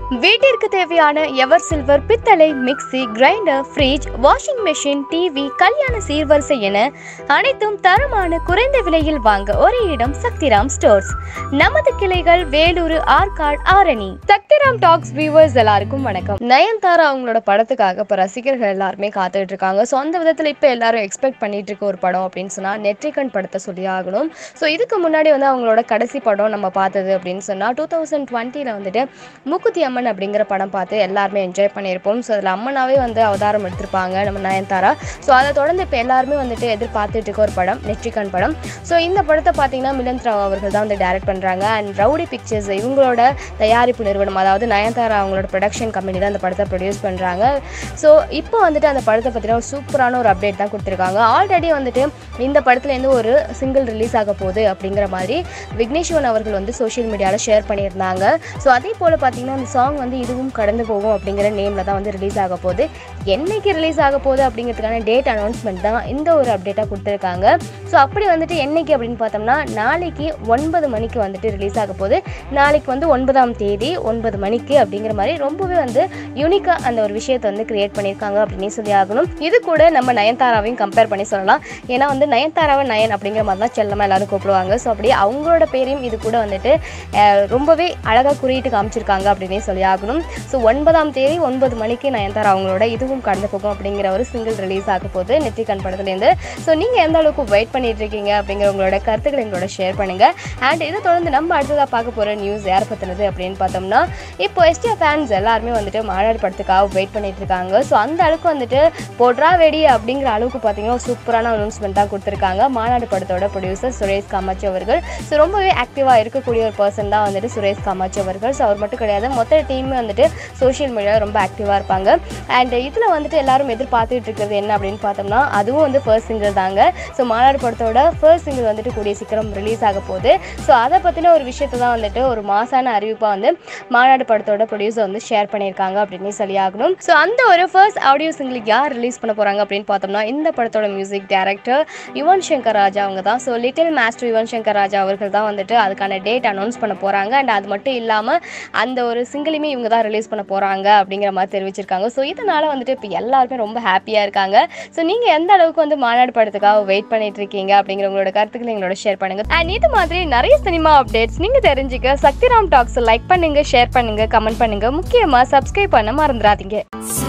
வீட்டிற்கு தேவையான ever silver பித்தளை mixie grinder fridge washing machine TV கல்யாண சீர்வரிசை என அனைத்தும் தரமான குறைந்த விலையில் வாங்க ஒரே இடம் சக்திராம் ஸ்டோர்ஸ் நமது கிளைகள் வேலூர் ஆற்காடு ஆரணி சக்திராம் டாக்ஸ் வியூவர்ஸ் எல்லாருக்கும் வணக்கம் நயன்தாரா அவங்களோட படத்துக்காக இப்போ ரசிகர்கள் எல்லாருமே காத்துட்டு இருக்காங்க ஸோ அந்த விதத்தில் இப்போ எல்லாரும் எக்ஸ்பெக்ட் பண்ணிட்டு இருக்க ஒரு படம் அப்படின்னு சொன்னால் நெற்றிகன் படத்தை சொல்லி ஆகணும் ஸோ இதுக்கு முன்னாடி வந்து அவங்களோட கடைசி படம் நம்ம பார்த்தது அப்படின்னு சொன்னால் டூ தௌசண்ட் டுவெண்ட்டியில் வந்துட்டு மூக்குத்தி அம்மன் அப்படிங்கிற படம் பார்த்து எல்லாருமே என்ஜாய் பண்ணியிருப்போம் ஸோ அதில் அம்மனாவே வந்து அவதாரம் எடுத்திருப்பாங்க நம்ம நயன்தாரா ஸோ அதை தொடர்ந்து இப்போ எல்லாருமே வந்துட்டு எதிர்பார்த்துட்டு இருக்க ஒரு படம் நெற்றிகன் படம் ஸோ இந்த படத்தை பார்த்தீங்கன்னா மிலந்த் ராவ் அவர்கள் தான் வந்து டைரக்ட் பண்ணுறாங்க அண்ட் ரவுடி பிக்சர்ஸ் இவங்களோட தயாரிப்பு நிறுவனம் அதாவது நயன்தாரா அவங்களோட ப்ரொடக்ஷன் கம்பெனி தான் அந்த படத்தை ப்ரொடியூஸ் பண்ணுறாங்க ஸோ இப்போ வந்துட்டு அந்த படத்தை பற்றின ஒரு சூப்பரான ஒரு அப்டேட் தான் கொடுத்துருக்காங்க ஆல்ரெடி வந்துட்டு இந்த படத்துலேருந்து ஒரு சிங்கிள் ரிலீஸ் ஆக போகுது அப்படிங்கிற மாதிரி விக்னேஸ்வரன் அவர்கள் வந்து சோஷியல் மீடியாவில் ஷேர் பண்ணியிருந்தாங்க ஸோ அதே போல் பார்த்தீங்கன்னா அந்த சாங் வந்து இதுவும் கடந்து போகும் அப்படிங்கிற நேமில் தான் வந்து ரிலீஸ் ஆக போகுது என்னைக்கு ரிலீஸ் ஆக போகுது அப்படிங்கிறதுக்கான டேட் அனௌன்ஸ்மெண்ட் தான் இந்த ஒரு அப்டேட்டாக கொடுத்துருக்காங்க ஸோ அப்படி வந்துட்டு என்னைக்கு அப்படின்னு பார்த்தோம்னா நாளைக்கு ஒன்பது மணிக்கு வந்துட்டு ரிலீஸ் ஆக போகுது நாளைக்கு வந்து ஒன்பதாம் தேதி ஒன்பது மணிக்கு அப்படிங்கிற மாதிரி ரொம்பவே வந்து யூனிக்காக அந்த ஒரு விஷயத்தை வந்து கிரியேட் பண்ணியிருக்காங்க அப்படின்னு சொல்லி ஆகணும் இது கூட நம்ம நயன்தாராவையும் கம்பேர் பண்ணி சொல்லலாம் ஏன்னா வந்து நயன்தாராவை நயன் அப்படிங்கிற மாதிரி தான் செல்லமாக எல்லாரும் கூப்பிடுவாங்க ஸோ அப்படியே அவங்களோட பேரையும் இது கூட வந்துட்டு அஹ், ரொம்பவே அழகாக குறியிட்டு காமிச்சிருக்காங்க அப்படின்னே சொல்லி ஆகணும் ஸோ ஒன்பதாம் தேதி ஒன்பது மணிக்கு நயன்தாரா அவங்களோட இதுவும் கடந்து போகும் அப்படிங்கிற ஒரு சிங்கிள் ரிலீஸ் ஆக போகுது நெற்றிகன் படத்துலேருந்து ஸோ நீங்கள் எந்த அளவுக்கு வெயிட் பண்ணிட்டு இருக்கீங்க அப்படிங்கிற உங்களோட கருத்துக்களை எங்களோட ஷேர் பண்ணுங்கள் அண்ட் இதை தொடர்ந்து நம்ம அடுத்ததாக பார்க்க போகிற நியூஸ் யார் பற்றினது அப்படின்னு பார்த்தோம்னா இப்போ எஸ்டிஆர் ஃபேன்ஸ் எல்லாருமே வந்துட்டு மாநாடு படத்துக்காக வெயிட் பண்ணிட்டு இருக்காங்க ஸோ அந்த அளவுக்கு வந்துட்டு போட்ரா வெடி அப்படிங்கிற அளவுக்கு பார்த்தீங்கன்னா சூப்பரான அனௌன்ஸ்மெண்ட் தான் கொடுத்துருக்காங்க மாநாடு படத்தோட ப்ரொடியூசர் சுரேஷ் காமாட்சி அவர்கள் ஸோ ரொம்பவே ஆக்டிவாக இருக்கக்கூடிய ஒரு பர்சன் தான் வந்துட்டு சுரேஷ் காமாட்சி அவர்கள் ஸோ அவர் மட்டும் கிடையாது மொத்த டீமே வந்துட்டு சோஷியல் மீடியாவில் ரொம்ப ஆக்டிவாக இருப்பாங்க அண்ட் இதில் வந்துட்டு எல்லாரும் எதிர்பார்த்துட்டு இருக்கிறது என்ன அப்படின்னு பார்த்தோம்னா அதுவும் வந்து ஃபர்ஸ்ட் சிங்கிள் தாங்க ஸோ மாநாடு படத்தோட ஃபர்ஸ்ட் சிங்கிள் வந்துட்டு கூடிய சீக்கிரம் ரிலீஸ் ஆக போகுது ஸோ அதை பற்றின ஒரு விஷயத்தை தான் வந்துட்டு ஒரு மாசான அறிவிப்பாக வந்து மாநாடு படத்தோட ப்ரொடியூசர் வந்து ஷேர் பண்ணியிருக்காங்க அப்படின்னு சொல்லி ஆகணும் ஸோ அந்த ஒரு ஃபர்ஸ்ட் ஆடியோ சிங்கிள் யார் ரிலீஸ் பண்ண போகிறாங்க அப்படின்னு பார்த்தோம்னா இந்த படத்தோட மியூசிக் டைரக்டர் யுவன் சங்கர் ராஜா அவங்க தான் so little master Yuvan Shankar Raja அவர்கள் தான் வந்துட்டு அதுக்கான டேட் அனௌன்ஸ் பண்ண போகிறாங்க அண்ட் அது மட்டும் இல்லாமல் அந்த ஒரு சிங்கிளுமே இவங்க தான் ரிலீஸ் பண்ண போகிறாங்க அப்படிங்கிற மாதிரி தெரிவிச்சிருக்காங்க ஸோ இதனால் வந்துட்டு இப்போ எல்லாருமே ரொம்ப ஹாப்பியாக இருக்காங்க ஸோ நீங்கள் எந்த அளவுக்கு வந்து மாநாடு படத்துக்காக வெயிட் பண்ணிட்டு இருக்கீங்க அப்படிங்கிற உங்களோட கருத்துக்களை எங்களோட ஷேர் பண்ணுங்க அண்ட் இது மாதிரி நிறைய சினிமா அப்டேட்ஸ் நீங்கள் தெரிஞ்சுக்க சக்திராம் டாக்ஸ் லைக் பண்ணுங்க ஷேர் பண்ணுங்க கமெண்ட் பண்ணுங்க முக்கியமாக சப்ஸ்கிரைப் பண்ண மறந்துடாதீங்க